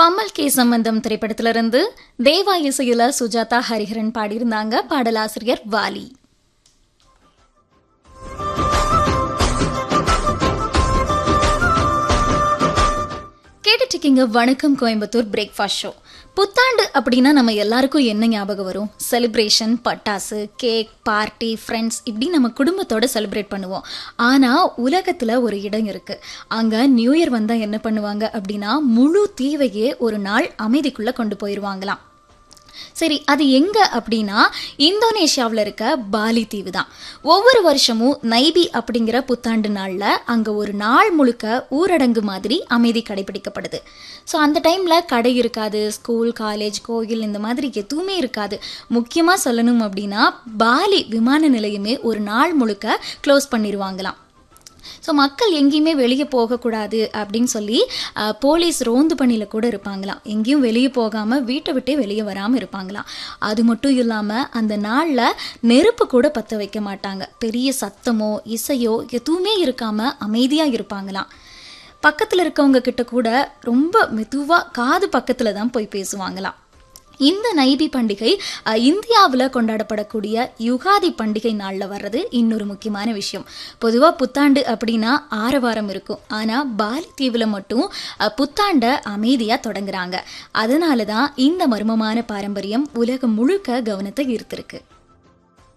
Pammal K சம்பந்தம் திரைப்படத்திலிருந்து தேவா இசையில சுஜாதா ஹரிஹரன் பாடியிருந்தாங்க பாடலாசிரியர் வாலி கேட்டுட்டு இருக்கீங்க வணக்கம் கோயம்புத்தூர் பிரேக்ஃபாஸ்ட் ஷோ புத்தாண்டு அப்படின்னா நம்ம எல்லாருக்கும் என்ன ஞாபகம் வரும் செலிப்ரேஷன் பட்டாசு கேக் பார்ட்டி ஃப்ரெண்ட்ஸ் இப்படி நம்ம குடும்பத்தோட செலிப்ரேட் பண்ணுவோம் ஆனால் உலகத்தில் ஒரு இடம் இருக்கு அங்கே நியூ இயர் வந்தால் என்ன பண்ணுவாங்க அப்படின்னா முழு தீவையே ஒரு நாள் அமைதிக்குள்ளே கொண்டு போயிடுவாங்களாம் சரி அது எங்க அப்படின்னா இந்தோனேஷியாவில் இருக்க பாலி தீவு தான் ஒவ்வொரு வருஷமும் நைபி அப்படிங்கிற புத்தாண்டு நாளில் அங்கே ஒரு நாள் முழுக்க ஊரடங்கு மாதிரி அமைதி கடைபிடிக்கப்படுது ஸோ அந்த டைமில் கடை இருக்காது ஸ்கூல் காலேஜ் கோயில் இந்த மாதிரி எதுவுமே இருக்காது முக்கியமாக சொல்லணும் அப்படின்னா பாலி விமான நிலையமே ஒரு நாள் முழுக்க க்ளோஸ் பண்ணிடுவாங்களாம் ஸோ மக்கள் எங்கேயுமே வெளியே போகக்கூடாது அப்படின்னு சொல்லி அஹ், போலீஸ் ரோந்து பணியில் கூட இருப்பாங்களாம் எங்கேயும் வெளியே போகாமல் வீட்டை விட்டே வெளியே வராமல் இருப்பாங்களாம் அது மட்டும் இல்லாமல் அந்த நாளில் நெருப்பு கூட பற்ற வைக்க மாட்டாங்க பெரிய சத்தமோ இசையோ எதுவுமே இருக்காமல் அமைதியாக இருப்பாங்களாம் பக்கத்தில் இருக்கவங்க கிட்ட கூட ரொம்ப மெதுவாக காது பக்கத்தில் தான் போய் பேசுவாங்களாம் இந்த நைபி பண்டிகை இந்தியாவில் கொண்டாடப்படக்கூடிய யுகாதி பண்டிகை நாளில் வர்றது இன்னொரு முக்கியமான விஷயம் பொதுவாக புத்தாண்டு அப்படின்னா ஆரவாரம் இருக்கும் ஆனால் பாலி தீவில் மட்டும் அஹ், புத்தாண்டை அமைதியாக தொடங்குறாங்க அதனால தான் இந்த மர்மமான பாரம்பரியம் உலகம் முழுக்க கவனத்தை ஈர்த்திருக்கு